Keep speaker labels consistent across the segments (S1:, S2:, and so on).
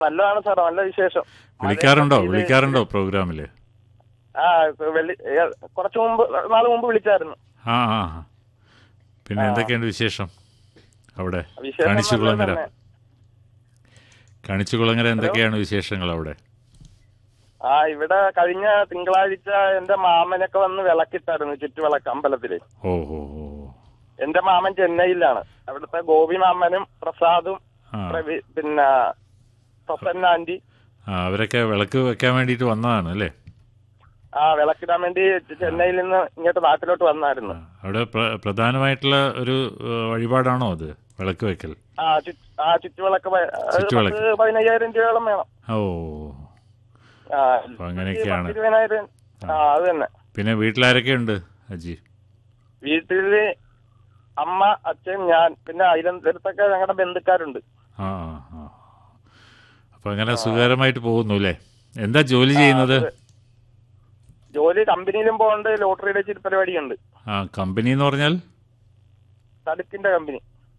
S1: നല്ലതാണ് സാറേ നല്ല വിശേഷം
S2: വിളിക്കാറുണ്ടോ
S1: മഴയൊക്കെ പെയ്ത്
S2: വിളിക്കാറുണ്ടോ പ്രോഗ്രാമില്
S1: ആ വെള്ളി ഏ, കുറച്ച് മുമ്പ് നാല് മുമ്പ് വിളിച്ചായിരുന്നു
S2: ആ ആ ആ. പിന്നെ എന്തൊക്കെയുണ്ട് വിശേഷം അവിടെ
S1: വിശേഷം
S2: കണിച്ചുകുളങ്ങര
S1: നല്ലത് തന്നെ.
S2: കണിച്ചുകുളങ്ങര എന്തൊക്കെയാണ് വിശേഷങ്ങൾ അവിടെ
S1: ആ ഇവിടെ കഴിഞ്ഞ തിങ്കളാഴ്ച എന്റെ മാമനൊക്കെ വന്ന് വിളക്കിട്ടായിരുന്നു ചുറ്റുവിളക്ക് അമ്പലത്തില്
S2: ഓ ഓ ഓ
S1: എന്റെ മാമൻ ചെന്നൈയിലാണ് അവിടുത്തെ ഗോപി മാമനും പ്രസാദും
S2: ആ
S1: പ്രവി- പിന്നെ പ്രസന്ന ആന്റി
S2: ആ അവരൊക്കെ വിളക്ക് വെക്കാൻ വേണ്ടിയിട്ട് വന്നതാണ് അല്ലേ
S1: ആ വിളക്കിടാൻ വേണ്ടി ചെന്നൈയിൽ നിന്ന് ഇങ്ങോട്ട് നാട്ടിലോട്ട് വന്നായിരുന്നു
S2: ആ, അവിടെ പ്ര- പ്രധാനമായിട്ടുള്ള ഒരു ഏഹ്, വഴിപാടാണോ അത് വിളക്ക് വെക്കൽ
S1: ആ ചു- ആ ചുറ്റുവിളക്ക് പ- അത്
S2: ചുറ്റുവിളക്ക്.
S1: പത്ത് പതിനയ്യായിരം രൂപയോളം വേണം
S2: ഓ
S1: ആ
S2: അപ്പൊ അങ്ങനെയൊക്കെയാണ്
S1: പത്ത് ഇരുപതിനായിരം ആ അത് തന്നെ
S2: പിന്നെ വീട്ടിലാരൊക്കെ ഉണ്ട് അജി
S1: വീട്ടില് അമ്മ അച്ഛൻ ഞാൻ പിന്നെ അതിലടുത്തൊക്കെ ഞങ്ങളുടെ ബന്ധുക്കാരുണ്ട്
S2: ആ ആ ആ അപ്പൊ അങ്ങനെ സുഖകരമായിട്ട് പോകുന്നു അല്ലേ എന്താ ജോലി ചെയ്യുന്നത്
S1: ജോലി കമ്പനിയിലും പോകണ്ട് ലോട്ടറിയുടെ ഇച്ചിരി പരിപാടിയുണ്ട്
S2: ആ കമ്പനി എന്ന് പറഞ്ഞാൽ
S1: തടുക്കിന്റെ കമ്പനി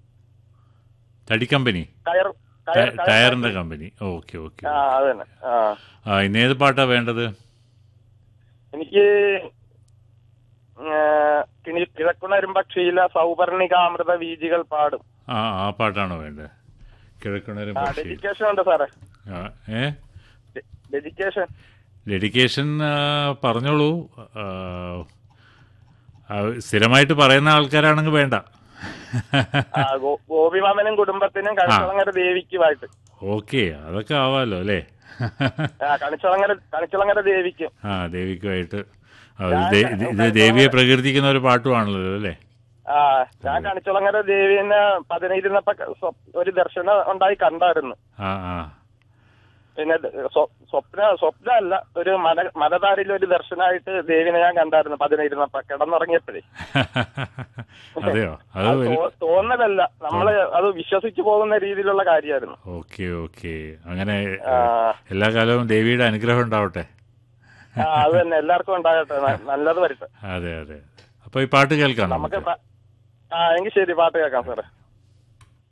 S2: തടി കമ്പനി
S1: കയർ കയർ
S2: ട- ടയറിന്റെ കമ്പനി ഓക്കെ ഓക്കെ
S1: ആ അത് തന്നെ ആ
S2: ആ ഇന്ന് ഏത് പാട്ടാ വേണ്ടത്
S1: എനിക്ക് ഏ, കിണി- കിഴക്കുണരും പക്ഷിയില സൗപർണികാമൃത വീജികൾ പാടും
S2: ആ ആ പാട്ടാണോ വേണ്ടത് കിഴക്കുണരും
S1: ആ
S2: പക്ഷി
S1: ഡെഡിക്കേഷൻ ഉണ്ട് സാറേ
S2: ആ, ഏ
S1: ഡെ- ഡെഡിക്കേഷൻ
S2: ഡെഡിക്കേഷൻ ആ, പറഞ്ഞോളൂ ആ, ആ, സ്ഥിരമായിട്ട് പറയുന്ന ആൾക്കാരാണെങ്കിൽ വേണ്ട
S1: ആ ഗോ- ഗോപിമാമനും കുടുംബത്തിനും കണിച്ചുളങ്ങര ദേവിക്കുമായിട്ട്
S2: ഓക്കെ അതൊക്കെ ആവാലോ അല്ലേ
S1: ആ കണിച്ചുളങ്ങര കണിച്ചുളങ്ങര ദേവിക്കും
S2: ആ ദേവിക്കുമായിട്ട് ആ, ഇത് ദേ- ഇത് ഇത് ദേവിയെ പ്രകീർത്തിക്കുന്ന ഒരു പാട്ടുമാണല്ലോ അല്ലേ
S1: ആ ഞാൻ കണിച്ചുളങ്ങര ദേവിനെ പതിനിരുന്നപ്പോ ക- സ്വ- ഒരു ദർശനം ഉണ്ടായി കണ്ടായിരുന്നു
S2: ആ ആ
S1: പിന്നെ ദ- സ്വ- സ്വപ്ന സ്വപ്ന അല്ല ഒരു മല മലതാരിൽ ഒരു ദർശനമായിട്ട് ദേവിനെ ഞാൻ കണ്ടായിരുന്നു പതിനിരുന്നപ്പോ കിടന്നുറങ്ങിയപ്പോഴേ
S2: അതെയോ അത്
S1: അത്
S2: വലിയ-
S1: തോ- തോന്നലല്ല നമ്മള് അത് വിശ്വസിച്ചു പോകുന്ന രീതിയിലുള്ള കാര്യമായിരുന്നു
S2: ഓക്കെ ഓക്കെ അങ്ങനെ
S1: ആ.
S2: എല്ലാ കാലവും ദേവിയുടെ അനുഗ്രഹം ഉണ്ടാവട്ടെ
S1: ആ അത് തന്നെ എല്ലാവർക്കും ഉണ്ടാകട്ടെ ന- നല്ലത് വരട്ടെ
S2: അതെ അതെ അപ്പൊ ഈ പാട്ട് കേൾക്കാം
S1: നമുക്ക്
S2: നമുക്ക്
S1: പ- ആ എങ്കിൽ ശരി പാട്ട് കേൾക്കാം സാറേ